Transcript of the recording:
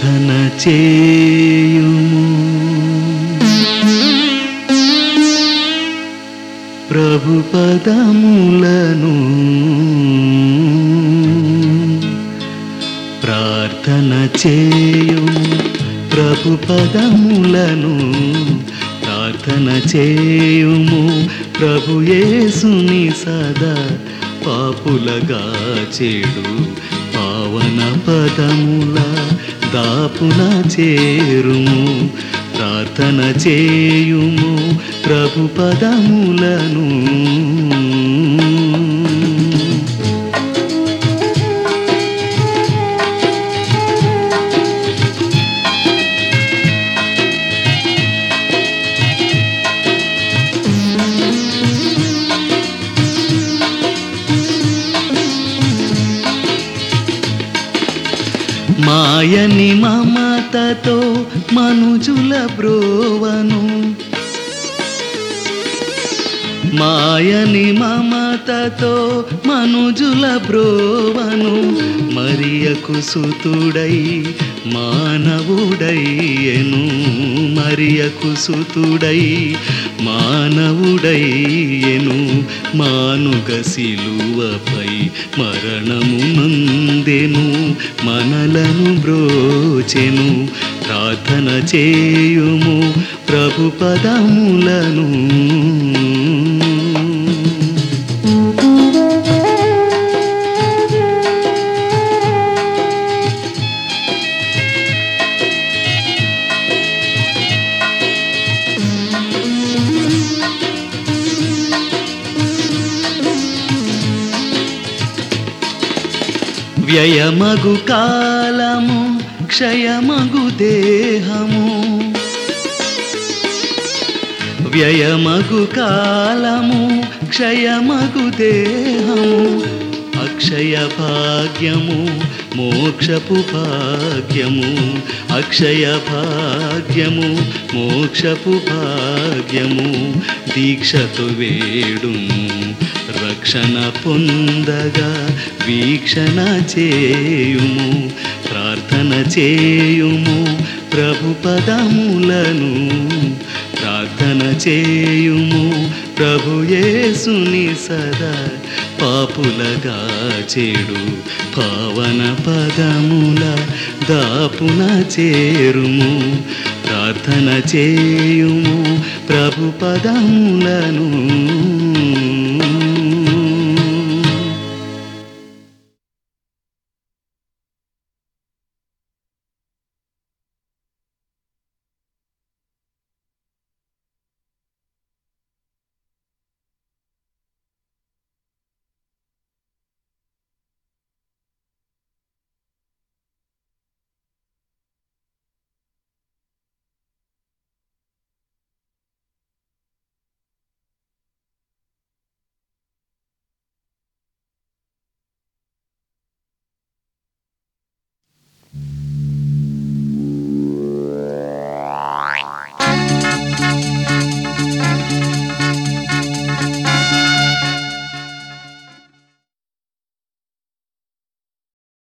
ప్రార్థన చేయుము ప్రభు పదములను ప్రార్థన చేయుము ప్రభు పదములను ప్రార్థన చేయుము ప్రభు యేసుని సదా పాపులగా చెడు పావన పదముల దాపున చేరుము ప్రార్థన చేయుము ప్రభు పదములను మాయని మమతతో మనుజుల బ్రోవను మాయని మమతతో మనుజుల బ్రోవను మరియకు సుతుడై మానవుడయ్యను మరియకు సుతుడై మానవుడయ్యను మానుగ శిలువపై మరణము నందెను మనలను బ్రోచెను ప్రార్థన చేయుము ప్రభు పదములను వ్యయమగు కాలము క్షయమగు దేహము వ్యయమగు కాలము క్షయమగు దేహము అక్షయ భాగ్యము మోక్షపు భాగ్యము అక్షయ భాగ్యము మోక్షపు భాగ్యము దీక్షతో వేడుము రక్షణ పొందగా వీక్షణ చేయుము ప్రార్థన చేయుము ప్రభు పదములను ప్రార్థన చేయుము ప్రభు యేసుని సదా పాపులగా చెడు పావన పదముల దాపున చేరుము ప్రార్థన చేయుము ప్రభు పదములను